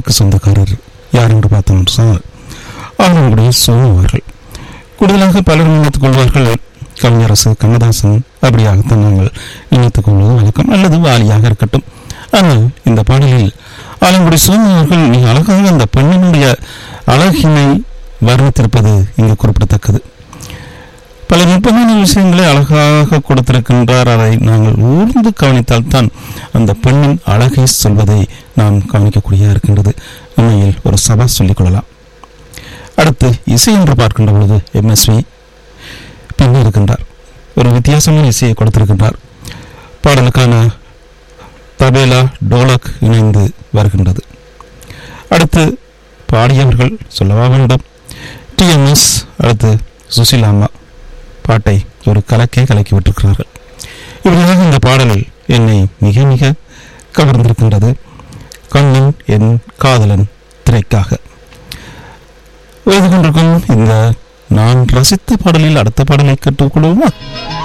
பாடலுக்கு சொந்தக்காரர் யார் என்று பார்த்தோம் என்று சொன்னால் ஆளுடைய சோமு அவர்கள் கூடுதலாக பலர் நினைத்துக் கொள்வார்கள் கவிஞரசு கண்ணதாசன் அப்படியாகத்தான் நாங்கள் நினைத்துக் கொள்வது வழக்கம் அல்லது வாலியாக இருக்கட்டும் ஆனால் இந்த பாடலில் ஆலங்குடி சோமு அவர்கள் மிக அழகாக அந்த பெண்ணினுடைய அழகினை வர்ணித்திருப்பது இங்கு குறிப்பிடத்தக்கது பல நுட்பமான விஷயங்களை அழகாக கொடுத்திருக்கின்றார் அதை நாங்கள் ஊர்ந்து கவனித்தால் தான் அந்த பெண்ணின் அழகை சொல்வதை நாம் கவனிக்கக்கூடிய இருக்கின்றது உண்மையில் ஒரு சபா சொல்லிக் கொள்ளலாம் அடுத்து இசை என்று பார்க்கின்ற பொழுது எம்எஸ்வி பின் இருக்கின்றார் ஒரு வித்தியாசமான இசையை கொடுத்திருக்கின்றார் பாடலுக்கான தபேலா டோலக் இணைந்து வருகின்றது அடுத்து பாடியவர்கள் சொல்லவா வேண்டும் டிஎம்எஸ் அடுத்து சுசிலாமா பாட்டை ஒரு கலக்கே கலக்கி விட்டிருக்கிறார்கள் இப்படியாக இந்த பாடல் என்னை மிக மிக கவர்ந்திருக்கின்றது கண்ணன் என் காதலன் திரைக்காக எழுதி கொண்டிருக்கும் இந்த நான் ரசித்த பாடலில் அடுத்த பாடலை கேட்டுக்கொள்வோமா